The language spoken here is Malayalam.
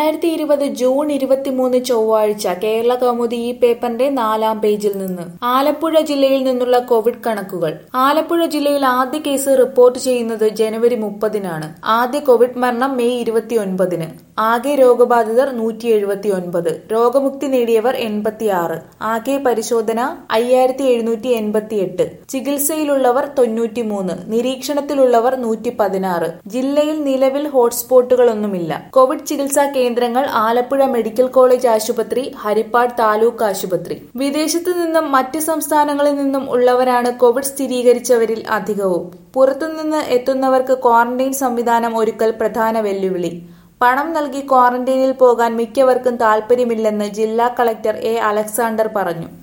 രണ്ടായിരത്തി ഇരുപത് ജൂൺ ഇരുപത്തിമൂന്ന് ചൊവ്വാഴ്ച കേരള കൗമുദി ഈ പേപ്പറിന്റെ നാലാം പേജിൽ നിന്ന് ആലപ്പുഴ ജില്ലയിൽ നിന്നുള്ള കോവിഡ് കണക്കുകൾ ആലപ്പുഴ ജില്ലയിൽ ആദ്യ കേസ് റിപ്പോർട്ട് ചെയ്യുന്നത് ജനുവരി മുപ്പതിനാണ് ആദ്യ കോവിഡ് മരണം മെയ് ഇരുപത്തിയൊൻപതിന് ആകെ രോഗബാധിതർ നൂറ്റി എഴുപത്തി ഒൻപത് രോഗമുക്തി നേടിയവർ എൺപത്തിയാറ് ആകെ പരിശോധന അയ്യായിരത്തി എഴുന്നൂറ്റി എൺപത്തി എട്ട് ചികിത്സയിലുള്ളവർ തൊണ്ണൂറ്റിമൂന്ന് നിരീക്ഷണത്തിലുള്ളവർ നൂറ്റി പതിനാറ് ജില്ലയിൽ നിലവിൽ ഹോട്ട്സ്പോട്ടുകളൊന്നുമില്ല കോവിഡ് ചികിത്സാ കേന്ദ്രങ്ങൾ ആലപ്പുഴ മെഡിക്കൽ കോളേജ് ആശുപത്രി ഹരിപ്പാട് താലൂക്ക് ആശുപത്രി വിദേശത്തു നിന്നും മറ്റ് സംസ്ഥാനങ്ങളിൽ നിന്നും ഉള്ളവരാണ് കോവിഡ് സ്ഥിരീകരിച്ചവരിൽ അധികവും പുറത്തുനിന്ന് എത്തുന്നവർക്ക് ക്വാറന്റൈൻ സംവിധാനം ഒരുക്കൽ പ്രധാന വെല്ലുവിളി പണം നൽകി ക്വാറന്റൈനിൽ പോകാൻ മിക്കവർക്കും താൽപര്യമില്ലെന്ന് ജില്ലാ കളക്ടർ എ അലക്സാണ്ടർ പറഞ്ഞു